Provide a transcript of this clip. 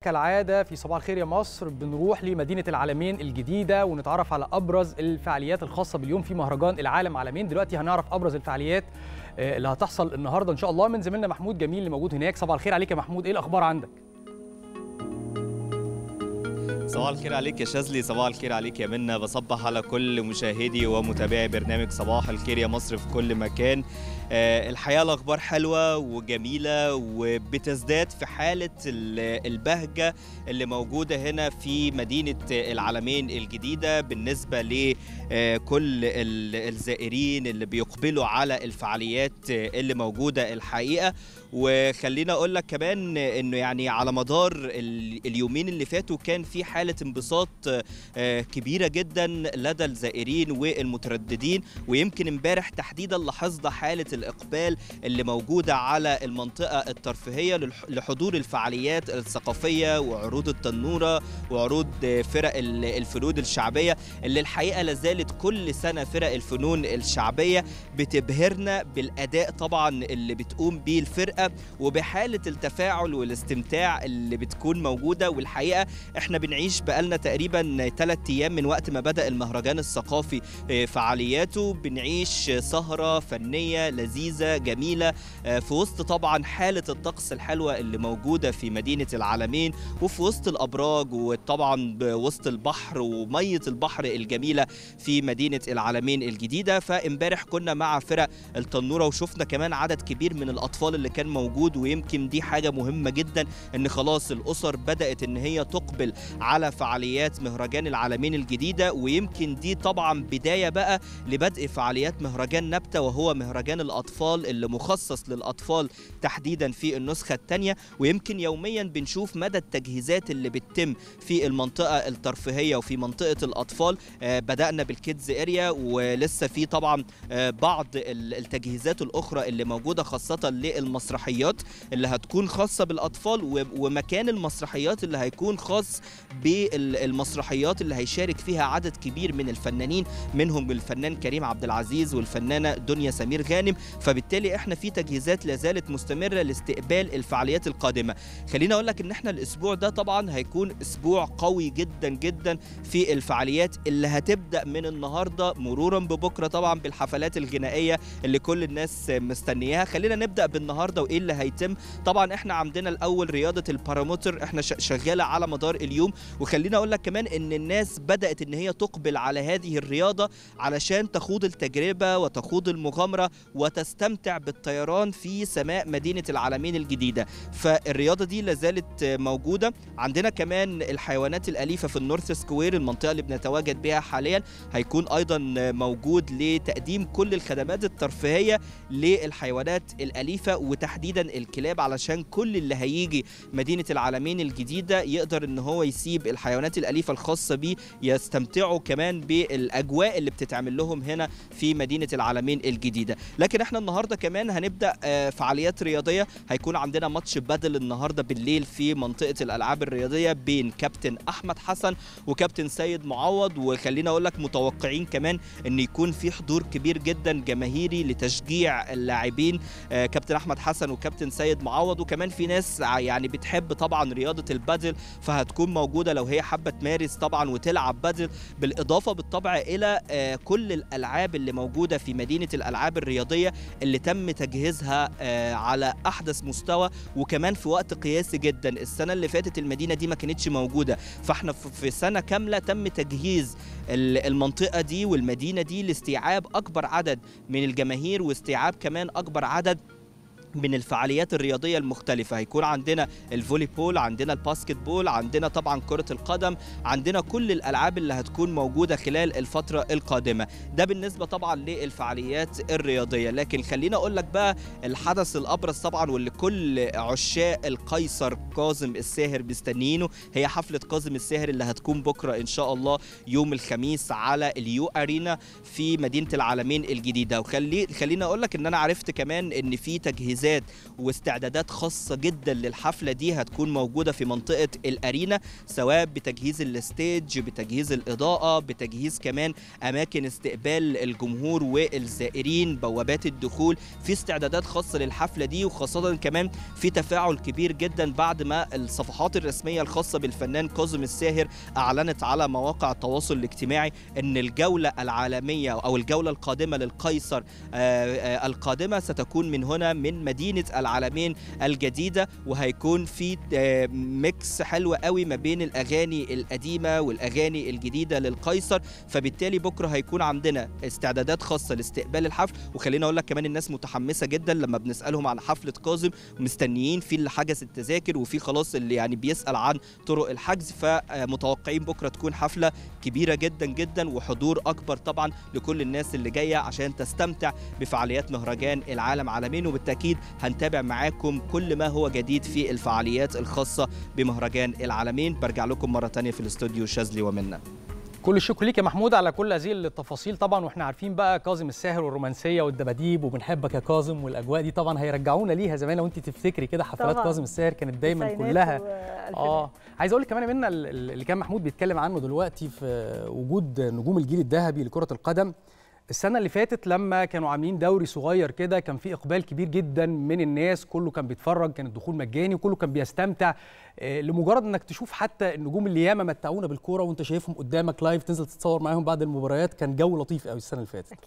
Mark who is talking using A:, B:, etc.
A: كالعاده في صباح الخير يا مصر بنروح لمدينه العالمين الجديده ونتعرف على ابرز الفعاليات الخاصه باليوم في مهرجان العالم عالمين دلوقتي هنعرف ابرز الفعاليات آه، اللي هتحصل النهارده ان شاء الله من زميلنا محمود جميل اللي موجود هناك صباح الخير عليك يا محمود ايه الاخبار عندك
B: صباح الخير عليك يا شاذلي صباح الخير عليك يا منى بصبح على كل مشاهدي ومتابعي برنامج صباح الخير يا مصر في كل مكان آه، الحقيقه الاخبار حلوه وجميله وبتزداد في حاله ال- البهجه اللي موجوده هنا في مدينه العالمين الجديده بالنسبه لكل الزائرين اللي بيقبلوا على الفعاليات اللي موجوده الحقيقه وخلينا اقول لك كمان انه يعني على مدار ال- اليومين اللي فاتوا كان في حاله انبساط آه، كبيره جدا لدى الزائرين والمترددين ويمكن امبارح تحديدا لاحظنا حاله الاقبال اللي موجوده على المنطقه الترفيهيه للح- لحضور الفعاليات الثقافيه وعروض التنوره وعروض آه، فرق ال- الفنون الشعبيه اللي الحقيقه لازالت كل سنه فرق الفنون الشعبيه بتبهرنا بالاداء طبعا اللي بتقوم بيه الفرقه وبحاله التفاعل والاستمتاع اللي بتكون موجوده والحقيقه احنا بنعيش بقالنا تقريبا ثلاث ايام من وقت ما بدا المهرجان الثقافي آه، فعالياته بنعيش سهره فنيه لذيذه جميله آه، في وسط طبعا حاله الطقس الحلوه اللي موجوده في مدينه العالمين وفي وسط الابراج وطبعا وسط البحر وميه البحر الجميله في مدينه العالمين الجديده فامبارح كنا مع فرق التنوره وشفنا كمان عدد كبير من الاطفال اللي كان موجود ويمكن دي حاجه مهمه جدا ان خلاص الاسر بدات ان هي تقبل على فعاليات مهرجان العالمين الجديده ويمكن دي طبعا بدايه بقى لبدء فعاليات مهرجان نبته وهو مهرجان الاطفال اللي مخصص للاطفال تحديدا في النسخه الثانيه ويمكن يوميا بنشوف مدى التجهيزات اللي بتتم في المنطقه الترفيهيه وفي منطقه الاطفال آه، بدانا بالكيدز اريا ولسه في طبعا آه، بعض ال- التجهيزات الاخرى اللي موجوده خاصه للمسرحيات اللي هتكون خاصه بالاطفال و- ومكان المسرحيات اللي هيكون خاص بالمسرحيات اللي هيشارك فيها عدد كبير من الفنانين منهم الفنان كريم عبد العزيز والفنانه دنيا سمير غانم فبالتالي احنا في تجهيزات لا زالت مستمره لاستقبال الفعاليات القادمه خليني اقول لك ان احنا الاسبوع ده طبعا هيكون اسبوع قوي جدا جدا في الفعاليات اللي هتبدا من النهارده مرورا ببكره طبعا بالحفلات الغنائيه اللي كل الناس مستنياها خلينا نبدا بالنهارده وايه اللي هيتم طبعا احنا عندنا الاول رياضه الباراموتر احنا ش- شغاله على مدار اليوم وخلينا اقول لك كمان ان الناس بدات ان هي تقبل على هذه الرياضه علشان تخوض التجربه وتخوض المغامره وتستمتع بالطيران في سماء مدينه العالمين الجديده فالرياضه دي لازالت موجوده عندنا كمان الحيوانات الاليفه في النورث سكوير المنطقه اللي بنتواجد بها حاليا هيكون ايضا موجود لتقديم كل الخدمات الترفيهيه للحيوانات الاليفه وتحديدا الكلاب علشان كل اللي هيجي مدينه العالمين الجديده يقدر ان هو يسيب الحيوانات الاليفه الخاصه بيه يستمتعوا كمان بالاجواء اللي بتتعمل لهم هنا في مدينه العالمين الجديده لكن احنا النهارده كمان هنبدا آه، فعاليات رياضيه هيكون عندنا ماتش بدل النهارده بالليل في منطقه الالعاب الرياضيه بين كابتن احمد حسن وكابتن سيد معوض وخلينا اقول لك متوقعين كمان ان يكون في حضور كبير جدا جماهيري لتشجيع اللاعبين آه، كابتن احمد حسن وكابتن سيد معوض وكمان في ناس ع- يعني بتحب طبعا رياضه البادل فهتكون موجوده لو هي حابه تمارس طبعا وتلعب بادل بالاضافه بالطبع الى آه، كل الالعاب اللي موجوده في مدينه الالعاب الرياضيه اللي تم تجهيزها آه، على احدث مستوى وكمان في وقت قياسي جدا السنه اللي فاتت المدينه دي ما كانتش موجوده فاحنا في في سنه كامله تم تجهيز ال- المنطقه دي والمدينه دي لاستيعاب اكبر عدد من الجماهير واستيعاب كمان اكبر عدد من الفعاليات الرياضية المختلفة هيكون عندنا الفولي بول عندنا الباسكت بول عندنا طبعا كرة القدم عندنا كل الألعاب اللي هتكون موجودة خلال الفترة القادمة ده بالنسبة طبعا للفعاليات الرياضية لكن خلينا أقول لك بقى الحدث الأبرز طبعا واللي كل عشاق القيصر كاظم الساهر مستنيينه هي حفلة كاظم الساهر اللي هتكون بكرة إن شاء الله يوم الخميس على اليو أرينا في مدينة العالمين الجديدة وخلي خلينا أقول لك إن أنا عرفت كمان إن في تجهيزات تجهيزات واستعدادات خاصه جدا للحفله دي هتكون موجوده في منطقه الارينا سواء بتجهيز الستيج بتجهيز الاضاءه بتجهيز كمان اماكن استقبال الجمهور والزائرين بوابات الدخول في استعدادات خاصه للحفله دي وخاصه كمان في تفاعل كبير جدا بعد ما الصفحات الرسميه الخاصه بالفنان كاظم الساهر اعلنت على مواقع التواصل الاجتماعي ان الجوله العالميه او الجوله القادمه للقيصر القادمه ستكون من هنا من مدينه العالمين الجديده وهيكون في ميكس حلو قوي ما بين الاغاني القديمه والاغاني الجديده للقيصر فبالتالي بكره هيكون عندنا استعدادات خاصه لاستقبال الحفل وخلينا اقول لك كمان الناس متحمسه جدا لما بنسالهم عن حفله كاظم مستنيين في اللي حجز التذاكر وفي خلاص اللي يعني بيسال عن طرق الحجز فمتوقعين بكره تكون حفله كبيره جدا جدا وحضور اكبر طبعا لكل الناس اللي جايه عشان تستمتع بفعاليات مهرجان العالم عالمين وبالتاكيد هنتابع معاكم كل ما هو جديد في الفعاليات الخاصه بمهرجان العالمين برجع لكم مره ثانيه في الاستوديو شاذلي ومنا
A: كل الشكر ليك يا محمود على كل هذه التفاصيل طبعا واحنا عارفين بقى كاظم الساهر والرومانسيه والدباديب وبنحبك يا كاظم والاجواء دي طبعا هيرجعونا ليها زمان لو انت تفتكري كده حفلات كاظم الساهر كانت دايما كلها اه عايز اقول لك كمان منا اللي كان محمود بيتكلم عنه دلوقتي في وجود نجوم الجيل الذهبي لكره القدم السنة اللي فاتت لما كانوا عاملين دوري صغير كده كان في إقبال كبير جدا من الناس كله كان بيتفرج كان الدخول مجاني وكله كان بيستمتع لمجرد انك تشوف حتى النجوم اللي ياما متعونا بالكوره وانت شايفهم قدامك لايف تنزل تتصور معاهم بعد المباريات كان جو لطيف قوي السنه اللي فاتت